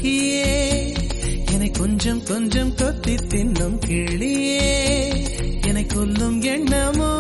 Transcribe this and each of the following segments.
சகியே என்னை கொஞ்சம் கொஞ்சம் கொத்தி தின்னும் கிளியே என்னை கொல்லும் எண்ணமோ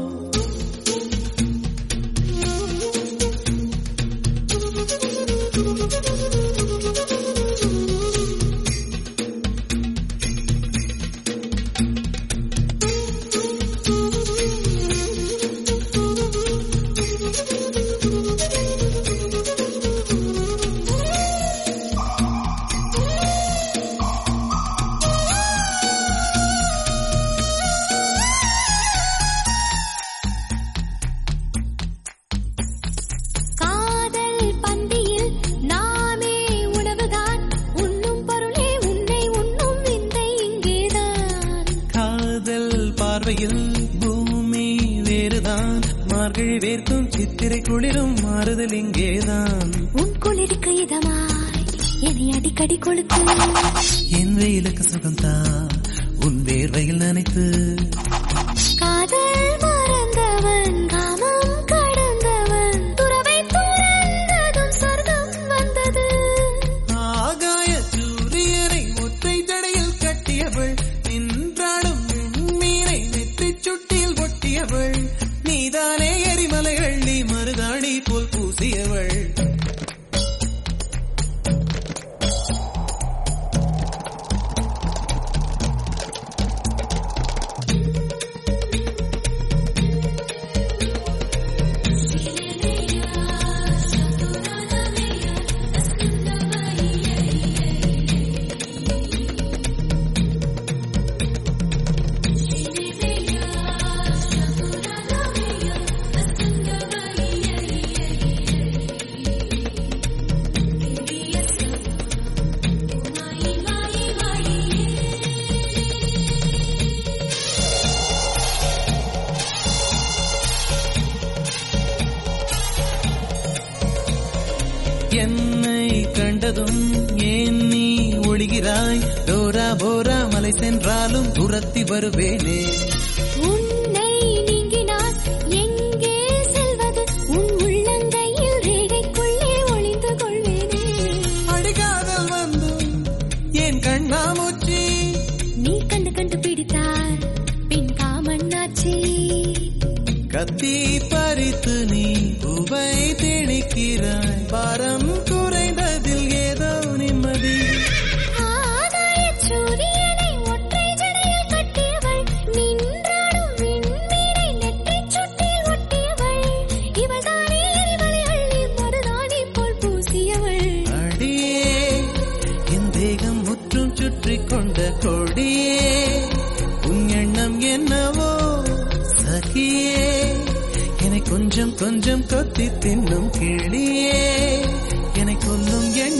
காதல் பந்தியில் நாமே உணவுதான் உண்ணும் பொருளே உன்னை உண்ணும் விந்தை இங்கேதான் காதல் பார்வையில் பூமி வேறுதான் மார்கழி வேர்க்கும் சித்திரை குளிரும் மாறுதல் இங்கேதான் உன் குளிருக்கு இதமாய் என்னை அடிக்கடி கொளுத்து என் வெயிலுக்கு சுகம்தா உன் வேர்வையில் நினைத்து காதல் மறந்தவன் காமம் கடந்தவன் துறவை துறந்ததும் சொர்க்கம் வந்தது ஆகாய சூரியனை ஒற்றை ஜடையில் கட்டியவள் நின்றாடும் மீனை நெற்றி சுட்டியில் ஒட்டியவள் நீதானே எரிமலை அள்ளி மருதாணி போல் பூசியவள் என்னை கண்டதும் ஏன் நீ ஒளிகிறாய் டோரா போரா மலை சென்றாலும் துரத்தி வருவேனே உன்னை நீங்கினால் எங்கே செல்வது உன் உள்ளங்கையில் ரேகைக்குள்ளே ஒளிந்து கொள்வேனே அடிகாதல் வந்தும் என் கண்ணாமூச்சி நீ கண்டு கண்டு பிடித்தார் பின் காமண்ணாச்சி கத்தி பறித்து நீ பூவை திணிக்கிறாய் பாரம் குறைந்ததில் ஏதோ நிம்மதி ஆகாயச் சூரியனை ஒற்றை ஜடையில் கட்டியவள் நின்றாடும் விண்மீனை நெற்றிச் சுட்டில் ஒட்டியவள் இவள் தானே எரிமலை அள்ளி மருதாணி போல் பூசியவள் அடியே என் தேகம் முற்றும் சுற்றி கொண்ட கொடியே உன் எண்ணம் என்னவோ சகியே என்னை கொஞ்சம் கொஞ்சம் கொத்தி தின்னும் கிளியே என்னை கொல்லும் எண்ணம்